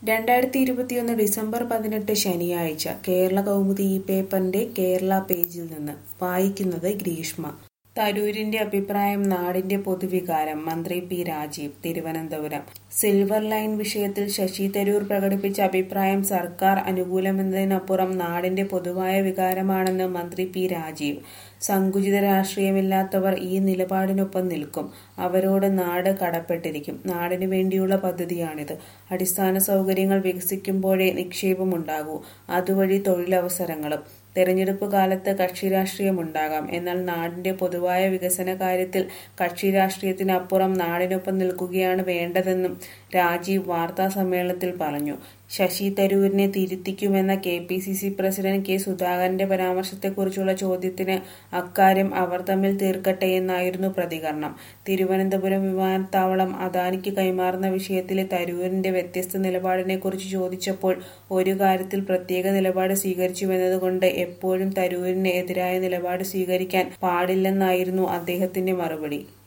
രണ്ടായിരത്തി ഇരുപത്തിയൊന്ന് ഡിസംബർ പതിനെട്ട് ശനിയാഴ്ച കേരള കൗമുദി ഈ പേപ്പറിന്റെ കേരള പേജിൽ നിന്ന് വായിക്കുന്നത് ഗ്രീഷ്മ തരൂരിന്റെ അഭിപ്രായം നാടിന്റെ പൊതുവികാരം മന്ത്രി P Rajeev Thiruvananthapuram silver line വിഷയത്തിൽ ശശി തരൂർ പ്രകടിപ്പിച്ച അഭിപ്രായം സർക്കാർ അനുകൂലമെന്നതിനപ്പുറം നാടിന്റെ പൊതുവായ വികാരമാണെന്ന് മന്ത്രി പി രാജീവ് സങ്കുചിത രാഷ്ട്രീയമില്ലാത്തവർ ഈ നിലപാടിനൊപ്പം നിൽക്കും അവരോട് നാട് കടപ്പെട്ടിരിക്കും നാടിനു വേണ്ടിയുള്ള പദ്ധതിയാണിത് അടിസ്ഥാന സൗകര്യങ്ങൾ വികസിക്കുമ്പോഴേ നിക്ഷേപമുണ്ടാകൂ അതുവഴി തൊഴിലവസരങ്ങളും തെരഞ്ഞെടുപ്പ് കാലത്ത് കക്ഷി രാഷ്ട്രീയമുണ്ടാകാം എന്നാൽ നാടിന്റെ പൊതുവായ വികസന കാര്യത്തിൽ കക്ഷി രാഷ്ട്രീയത്തിനപ്പുറം നാടിനൊപ്പം നിൽക്കുകയാണ് വേണ്ടതെന്നും രാജീവ് വാർത്താ സമ്മേളനത്തിൽ പറഞ്ഞു ശശി തരൂരിനെ തിരുത്തിക്കുമെന്ന K P C C president K സുധാകരന്റെ പരാമർശത്തെക്കുറിച്ചുള്ള ചോദ്യത്തിന് അക്കാര്യം അവർ തമ്മിൽ തീർക്കട്ടെ എന്നായിരുന്നു പ്രതികരണം തിരുവനന്തപുരം വിമാനത്താവളം അദാനിക്ക് കൈമാറുന്ന വിഷയത്തിലെ തരൂരിന്റെ വ്യത്യസ്ത നിലപാടിനെക്കുറിച്ച് ചോദിച്ചപ്പോൾ ഒരു കാര്യത്തിൽ പ്രത്യേക നിലപാട് സ്വീകരിച്ചുവെന്നതുകൊണ്ട് എപ്പോഴും തരൂരിന് എതിരായ നിലപാട് സ്വീകരിക്കാൻ പാടില്ലെന്നായിരുന്നു അദ്ദേഹത്തിന്റെ മറുപടി